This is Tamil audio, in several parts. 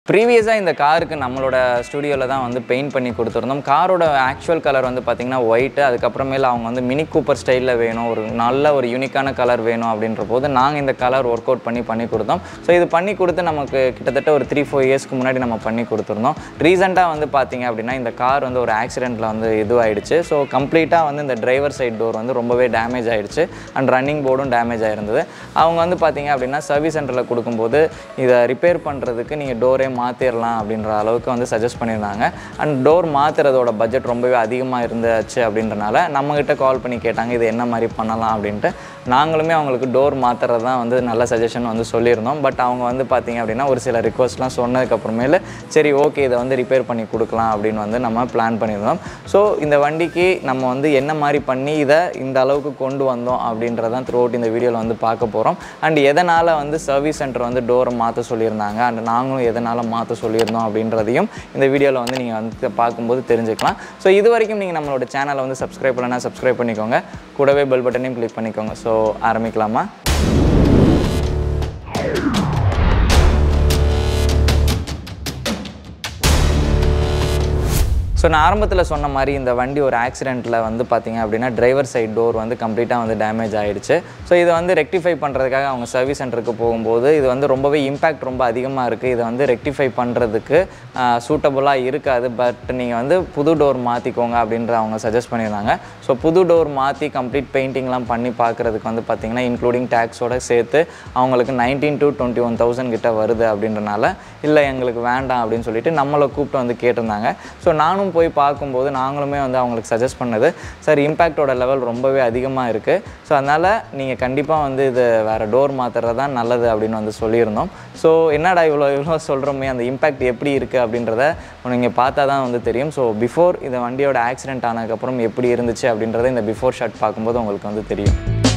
ப்ரீவியஸாக இந்த காருக்கு நம்மளோட ஸ்டுடியோவில் தான் வந்து பெயிண்ட் பண்ணி கொடுத்துருந்தோம் காரோட ஆக்சுவல் கலர் வந்து பார்த்திங்கன்னா ஒயிட்டு அதுக்கப்புறமேல அவங்க வந்து மினி கூப்பர் ஸ்டைலில் வேணும் ஒரு நல்ல ஒரு யூனிக்கான கலர் வேணும் அப்படின்ற போது நாங்கள் இந்த கலர் ஒர்க் அவுட் பண்ணி பண்ணி கொடுத்தோம் ஸோ இது பண்ணி கொடுத்து நமக்கு கிட்டத்தட்ட ஒரு த்ரீ ஃபோர் இயர்ஸ்க்கு முன்னாடி நம்ம பண்ணி கொடுத்துருந்தோம் ரீசெண்டாக வந்து பார்த்திங்க அப்படின்னா இந்த கார் வந்து ஒரு ஆக்சிடெண்ட்டில் வந்து இதுவாயிடுச்சு ஸோ கம்ப்ளீட்டாக வந்து இந்த டிரைவர் சைட் டோர் வந்து ரொம்பவே டேமேஜ் ஆயிடுச்சு அண்ட் ரன்னிங் போர்டும் டேமேஜ் ஆயிருந்தது அவங்க வந்து பார்த்திங்க அப்படின்னா சர்வீஸ் சென்டரில் கொடுக்கும்போது இதை ரிப்பேர் பண்ணுறதுக்கு நீங்கள் டோரே மாற்றிடலாம் அப்படின்ற அளவுக்கு வந்து சஜஸ்ட் பண்ணியிருந்தாங்க அண்ட் டோர் மாற்றுறதோட பட்ஜெட் ரொம்பவே அதிகமாக இருந்துச்சு அப்படின்றனால நம்மக்கிட்ட கால் பண்ணி கேட்டாங்க இது என்ன மாதிரி பண்ணலாம் அப்படின்ட்டு நாங்களுமே அவங்களுக்கு டோர் மாற்றுறது தான் வந்து நல்ல சஜஷன் வந்து சொல்லியிருந்தோம் பட் அவங்க வந்து பார்த்திங்க அப்படின்னா ஒரு சில ரிக்வஸ்ட்லாம் சொன்னதுக்கப்புறமேல சரி ஓகே இதை வந்து ரிப்பேர் பண்ணி கொடுக்கலாம் அப்படின்னு வந்து நம்ம பிளான் பண்ணியிருந்தோம் ஸோ இந்த வண்டிக்கு நம்ம வந்து என்ன மாதிரி பண்ணி இதை இந்த அளவுக்கு கொண்டு வந்தோம் அப்படின்றதான் த்ரூ அவுட் இந்த வீடியோவில் வந்து பார்க்க போகிறோம் அண்ட் எதனால் வந்து சர்வீஸ் சென்டர் வந்து டோரை மாற்ற சொல்லியிருந்தாங்க அண்ட் நாங்களும் எதனால் மாற்ற சொல்லியிருந்தோம் அப்படின்றதையும் இந்த வீடியோவில் வந்து நீங்கள் வந்து பார்க்கும்போது தெரிஞ்சுக்கலாம் ஸோ இது வரைக்கும் நீங்கள் நம்மளோட சேனலை வந்து சப்ஸ்கிரைப் பண்ணனா சப்ஸ்கிரைப் பண்ணிக்கோங்க கூடவே பெல் பட்டனையும் கிளிக் பண்ணிக்கோங்க ஸோ ஆரம்பிக்கலாமா ஸோ நான் ஆரம்பத்தில் சொன்ன மாதிரி இந்த வண்டி ஒரு ஆக்சிடெண்ட்டில் வந்து பார்த்தீங்க அப்படின்னா டிரைவர் சைட் டோர் வந்து கம்ப்ளீட்டாக வந்து டேமேஜ் ஆயிடுச்சு ஸோ இதை வந்து ரெக்டிஃபை பண்ணுறதுக்காக அவங்க சர்வீஸ் சென்டருக்கு போகும்போது இது வந்து ரொம்பவே இம்பேக்ட் ரொம்ப அதிகமாக இருக்குது இதை வந்து ரெக்டிஃபை பண்ணுறதுக்கு சூட்டபுளாக இருக்காது பட் நீங்கள் வந்து புது டோர் மாற்றிக்கோங்க அப்படின்ற அவங்க சஜஸ்ட் பண்ணியிருந்தாங்க ஸோ புது டோர் மாற்றி கம்ப்ளீட் பெயிண்டிங்லாம் பண்ணி பார்க்குறதுக்கு வந்து பார்த்திங்கன்னா இன்க்ளூடிங் டேக்ஸோட சேர்த்து அவங்களுக்கு nineteen to twenty one thousand கிட்ட வருது அப்படின்றனால இல்லை எங்களுக்கு வேண்டாம் அப்படின்னு சொல்லிட்டு நம்மளை கூப்பிட்டு வந்து கேட்டிருந்தாங்க ஸோ நானும் போய் பார்க்கும்போது நாங்களுமே வந்து அவங்களுக்கு சஜஸ்ட் பண்ணது சார் இம்பேக்டோட லெவல் ரொம்பவே அதிகமாக இருக்குது ஸோ அதனால் நீங்கள் கண்டிப்பாக வந்து இது வேறு டோர் மாற்றுறது தான் நல்லது அப்படின்னு வந்து சொல்லியிருந்தோம் ஸோ என்னடா இவ்வளோ இவ்வளோ சொல்கிறோமே அந்த இம்பேக்ட் எப்படி இருக்குது அப்படின்றத நீங்கள் பார்த்தா தான் வந்து தெரியும் ஸோ பிஃபோர் இந்த வண்டியோட ஆக்சிடென்ட் ஆனதுக்கப்புறம் எப்படி இருந்துச்சு அப்படின்றத இந்த பிஃபோர் ஷாட் பார்க்கும்போது உங்களுக்கு வந்து தெரியும்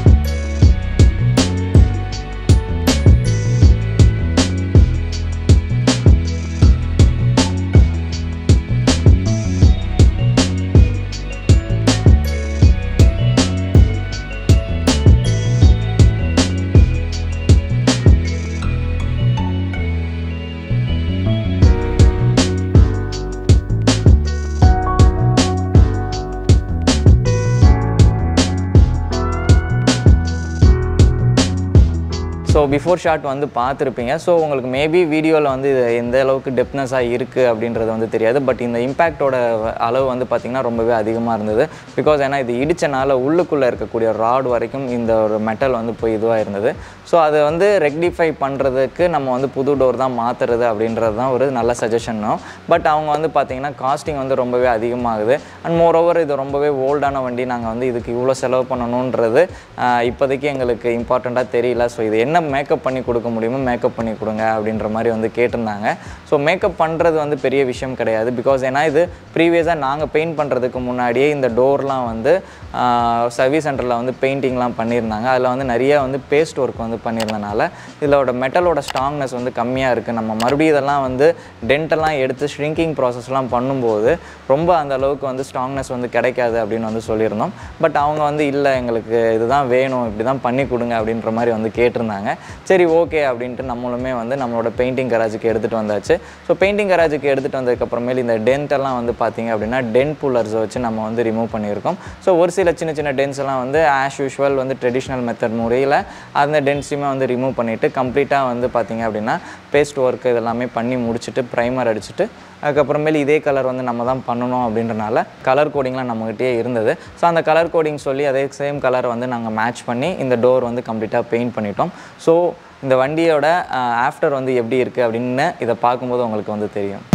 ஸோ பிஃபோர் ஷாட் வந்து பார்த்துருப்பீங்க ஸோ உங்களுக்கு மேபி வீடியோவில் வந்து இது எந்த அளவுக்கு டெப்னஸாக இருக்குது அப்படின்றது வந்து தெரியாது பட் இந்த இம்பேக்டோட அளவு வந்து பார்த்திங்கன்னா ரொம்பவே அதிகமாக இருந்தது பிகாஸ் ஏன்னா இது இடிச்சனால உள்ளுக்குள்ளே இருக்கக்கூடிய ராட் வரைக்கும் இந்த ஒரு மெட்டல் வந்து போய் இதுவாக இருந்தது ஸோ அதை வந்து ரெக்டிஃபை பண்ணுறதுக்கு நம்ம வந்து புது டோர் தான் மாற்றுறது அப்படின்றது தான் ஒரு நல்ல சஜஷனும் பட் அவங்க வந்து பார்த்திங்கன்னா காஸ்டிங் வந்து ரொம்பவே அதிகமாகுது அண்ட் மோர் ஓவர் இது ரொம்பவே ஓல்டான வண்டி நாங்கள் வந்து இதுக்கு இவ்வளோ செலவு பண்ணணுன்றது ஆஹ், இப்போதைக்கு எங்களுக்கு இம்பார்ட்டண்ட்டாக தெரியல ஸோ இது என்ன மேக்கப் பண்ணி கொடுக்க முடியுமோ மேக்கப் பண்ணி கொடுங்க அப்படின்ற மாதிரி வந்து கேட்டிருந்தாங்க ஸோ மேக்கப் பண்ணுறது வந்து பெரிய விஷயம் கிடையாது பிகாஸ் ஏன்னா இது ப்ரீவியஸாக நாங்கள் பெயிண்ட் பண்ணுறதுக்கு முன்னாடியே இந்த டோர்லாம் வந்து சர்வீஸ் சென்டரில் வந்து பெயிண்டிங்லாம் பண்ணியிருந்தாங்க அதில் வந்து நிறைய வந்து பேஸ்ட் ஒர்க் வந்து பண்ணியிருந்தனால இதோட மெட்டலோட ஸ்ட்ராங்னஸ் வந்து கம்மியாக இருக்குது நம்ம மறுபடியும் இதெல்லாம் வந்து டென்ட்டெல்லாம் எடுத்து ஷ்ரிங்கிங் ப்ராசஸ்லாம் பண்ணும்போது ரொம்ப அந்த அளவுக்கு வந்து ஸ்ட்ராங்னஸ் வந்து கிடைக்காது அப்படின்னு வந்து சொல்லியிருந்தோம் பட் அவங்க வந்து இல்லை எங்களுக்கு இதுதான் வேணும் இப்படி தான் பண்ணி கொடுங்க அப்படின்ற மாதிரி வந்து கேட்டிருந்தாங்க சரி ஓகே அப்படின்ட்டு நம்மளுமே வந்து நம்மளோட பெயிண்டிங் கராஜுக்கு எடுத்துகிட்டு வந்தாச்சு ஸோ பெயிண்டிங் கராஜுக்கு எடுத்துகிட்டு வந்ததுக்கப்புறமேல் இந்த டென்ட்டெல்லாம் வந்து பார்த்தீங்க அப்படின்னா டென்ட் புல்லர்ஸை வச்சு நம்ம வந்து ரிமூவ் பண்ணியிருக்கோம் ஸோ ஒரு சில சின்ன சின்ன டென்ஸ் எல்லாம் வந்து ஆஸ் யூஷுவல் வந்து ட்ரெடிஷ்னல் மெத்தட் முறையில் அந்த டென்ஸையுமே வந்து ரிமூவ் பண்ணிவிட்டு கம்ப்ளீட்டாக வந்து பார்த்தீங்க அப்படின்னா பேஸ்ட் ஒர்க் இதெல்லாமே பண்ணி முடிச்சுட்டு ப்ரைமர் அடிச்சுட்டு அதுக்கப்புறமேல் இதே கலர் வந்து நம்ம தான் பண்ணணும் அப்படின்றனால கலர் கோடிங்லாம் நம்மகிட்டயே இருந்தது ஸோ அந்த கலர் கோடிங் சொல்லி அதே சேம் கலர் வந்து நாங்கள் மேட்ச் பண்ணி இந்த டோர் வந்து கம்ப்ளீட்டாக பெயிண்ட் பண்ணிட்டோம் ஸோ இந்த வண்டியோட ஆஃப்டர் வந்து எப்படி இருக்குது அப்படின்னு இதை பார்க்கும்போது உங்களுக்கு வந்து தெரியும்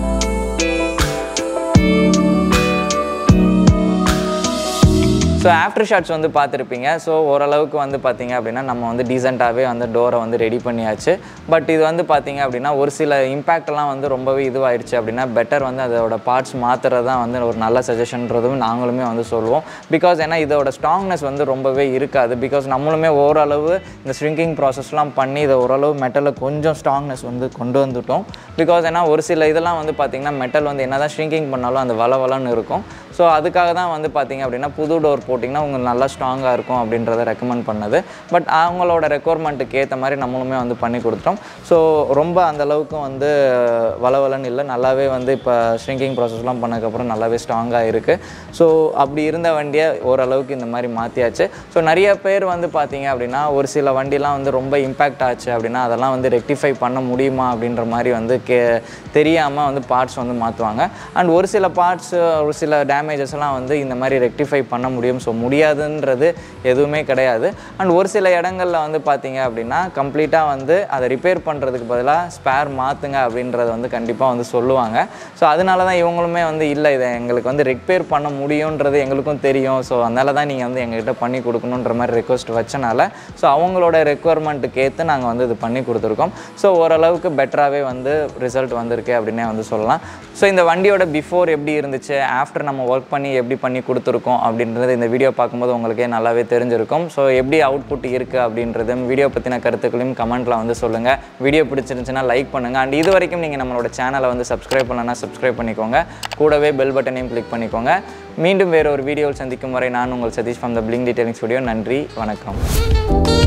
ஸோ ஆஃப்டர் ஷாட்ஸ் வந்து பார்த்துருப்பீங்க ஸோ ஓரளவுக்கு வந்து பார்த்தீங்க அப்படின்னா நம்ம வந்து டீசெண்டாகவே வந்து டோரை வந்து ரெடி பண்ணியாச்சு பட் இது வந்து பார்த்தீங்க அப்படின்னா ஒரு சில இம்பேக்ட்லாம் வந்து ரொம்பவே இதுவாயிடுச்சு அப்படின்னா பெட்டர் வந்து அதோட பார்ட்ஸ் மாற்றுறது தான் வந்து ஒரு நல்ல சஜஷன்றதும் நாங்களுமே வந்து சொல்லுவோம் பிகாஸ் ஏன்னா இதோட ஸ்ட்ராங்னஸ் வந்து ரொம்பவே இருக்காது பிகாஸ் நம்மளுமே ஓரளவு இந்த ஸ்ரிங்கிங் ப்ராசஸ்லாம் பண்ணி இதை ஓரளவு மெட்டலில் கொஞ்சம் ஸ்ட்ராங்னஸ் வந்து கொண்டு வந்துட்டோம் பிகாஸ் ஏன்னா ஒரு சில இதெல்லாம் வந்து பார்த்திங்கன்னா மெட்டல் வந்து என்ன தான் ஷ்ரிங்கிங் பண்ணாலும் அந்த வள வளன்னு இருக்கும் ஸோ அதுக்காக தான் வந்து பார்த்தீங்க அப்படின்னா புது டோர் போட்டிங்கன்னா உங்களுக்கு நல்லா ஸ்ட்ராங்காக இருக்கும் அப்படின்றத ரெக்கமெண்ட் பண்ணது பட் அவங்களோட ரெக்குவயர்மெண்ட்டுக்கு ஏற்ற மாதிரி நம்மளுமே வந்து பண்ணி கொடுத்துட்டோம் ஸோ ரொம்ப அந்த அளவுக்கு வந்து வளவலன்னு இல்லை நல்லாவே வந்து இப்போ ஷ்ரிங்கிங் ப்ராசஸ்லாம் பண்ணதுக்கப்புறம் நல்லாவே ஸ்ட்ராங்காக இருக்குது ஸோ அப்படி இருந்த வண்டியை ஓரளவுக்கு இந்த மாதிரி மாற்றியாச்சு ஸோ நிறைய பேர் வந்து பார்த்தீங்க அப்படின்னா ஒரு சில வண்டிலாம் வந்து ரொம்ப இம்பேக்ட் ஆச்சு அப்படின்னா அதெல்லாம் வந்து ரெக்டிஃபை பண்ண முடியுமா அப்படின்ற மாதிரி வந்து கே தெரியாமல் வந்து பார்ட்ஸ் வந்து மாற்றுவாங்க அண்ட் ஒரு சில பார்ட்ஸ் ஒரு சில டேமேஜஸ் எல்லாம் வந்து இந்த மாதிரி ரெக்டிஃபை பண்ண முடியும் ஸோ முடியாதுன்றது எதுவுமே கிடையாது அண்ட் ஒரு சில இடங்களில் வந்து பார்த்தீங்க அப்படின்னா கம்ப்ளீட்டாக வந்து அதை ரிப்பேர் பண்ணுறதுக்கு பதிலாக ஸ்பேர் மாற்றுங்க அப்படின்றத வந்து கண்டிப்பாக வந்து சொல்லுவாங்க ஸோ அதனால தான் இவங்களுமே வந்து இல்லை இதை எங்களுக்கு வந்து ரிப்பேர் பண்ண முடியுன்றது எங்களுக்கும் தெரியும் ஸோ அதனால தான் நீங்கள் வந்து எங்ககிட்ட பண்ணி கொடுக்கணுன்ற மாதிரி ரெக்வஸ்ட் வச்சனால ஸோ அவங்களோட ரெக்குவயர்மெண்ட்டுக்கு ஏற்று நாங்கள் வந்து இது பண்ணி கொடுத்துருக்கோம் ஸோ ஓரளவுக்கு பெட்டராகவே வந்து ரிசல்ட் வந்திருக்கு அப்படின்னே வந்து சொல்லலாம் ஸோ இந்த வண்டியோட பிஃபோர் எப்படி இருந்துச்சு ஆஃப்டர் நம்ம ஒர்க் பண்ணி எப்படி பண்ணி கொடுத்துருக்கோம் அப்படின்றது இந்த வீடியோ பார்க்கும்போது உங்களுக்கே நல்லாவே தெரிஞ்சிருக்கும் ஸோ எப்படி அவுட்புட் இருக்குது அப்படின்றதும் வீடியோ பற்றின கருத்துக்களையும் கமெண்ட்டில் வந்து சொல்லுங்கள் வீடியோ பிடிச்சிருந்துச்சுன்னா லைக் பண்ணுங்கள் அண்ட் இது வரைக்கும் நீங்கள் நம்மளோட சேனலை வந்து சப்ஸ்கிரைப் பண்ணலன்னா சப்ஸ்கிரைப் பண்ணிக்கோங்க கூடவே பெல் பட்டனையும் கிளிக் பண்ணிக்கோங்க மீண்டும் வேறு ஒரு வீடியோவில் சந்திக்கும் வரை நான் உங்கள் Satish from the bling detailing studio நன்றி வணக்கம்